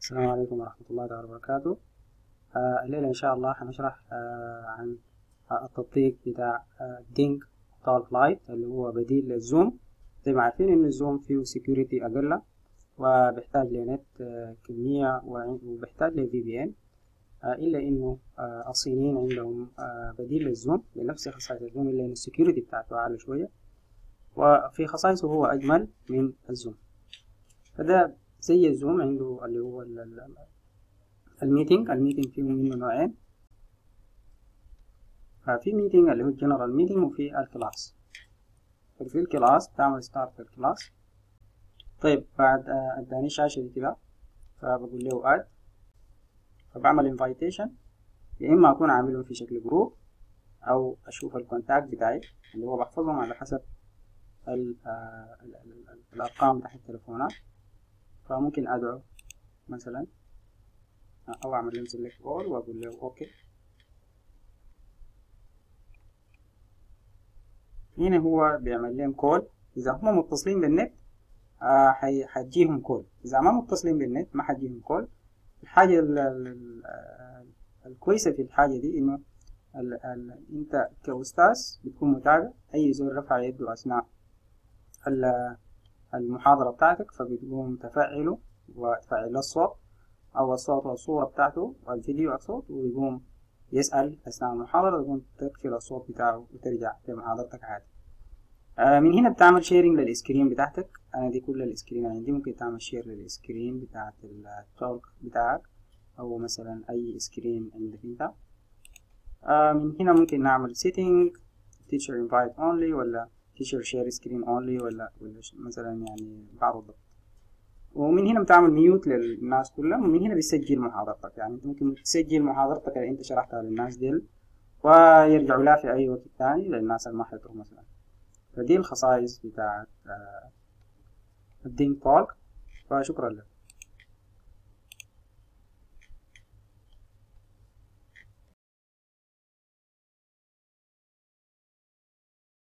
السلام عليكم ورحمة الله تعالى وبركاته آه الليلة إن شاء الله هنشرح آه عن آه التطبيق بتاع دينك طال فلايت اللي هو بديل للزوم زي ما عارفين إن الزوم فيه سيكوريتي أقل وبيحتاج لنت آه كمية وبيحتاج لفي بي إن إلا إنه آه الصينيين عندهم آه بديل للزوم بنفس خصائص الزوم إلا إن السيكوريتي بتاعته أعلى شوية وفي خصائصه هو أجمل من الزوم فده زي الزوم عنده اللي هو الميتنج الميتنج فيه منه نوعين ففي ميتنج اللي هو الجنرال ميتنج وفي الكلاس ففي الكلاس بتعمل ستارت الكلاس طيب بعد اداني الشاشة دي كده فبقول له اد فبعمل انفيتيشن يا اما اكون عاملهم في شكل جروب او اشوف الكونتاكت بتاعي اللي هو بحفظهم على حسب ال ال ال الارقام بتاعت التليفونات فممكن ادعو مثلا او اعمل لهم سيلكت اول واقول له اوكي هنا هو بيعمل لهم كول اذا هم متصلين بالنت آه حتجيهم كول اذا ما متصلين بالنت ما حتجيهم كول الحاجة ال ال الكويسة في الحاجة دي انه ال ال انت كأستاذ بتكون متابع اي زول رفع يده اثناء المحاضرة بتاعتك فبتقوم تفعله وتفعل الصوت أو الصوت والصورة بتاعته والفيديو الصوت ويقوم يسأل أثناء المحاضرة تقوم تقفل الصوت بتاعه وترجع لمحاضرتك عادي آه من هنا بتعمل شيرنج للسكرين بتاعتك أنا دي كل السكرين عندي ممكن تعمل شير للسكرين بتاعت التوك بتاعك أو مثلا أي سكرين عندك أنت آه من هنا ممكن نعمل setting teacher invite only ولا teacher share screen only ولا ولا مثلا يعني بعض الضبط ومن هنا بتعمل ميوت للناس كلها ومن هنا بتسجل محاضرتك يعني انت ممكن تسجل محاضرتك اللي انت شرحتها للناس ديل ويرجعوا لها في اي وقت تاني للناس اللي ما حضروا مثلا فدي الخصائص بتاعت الدين توك فشكرا لك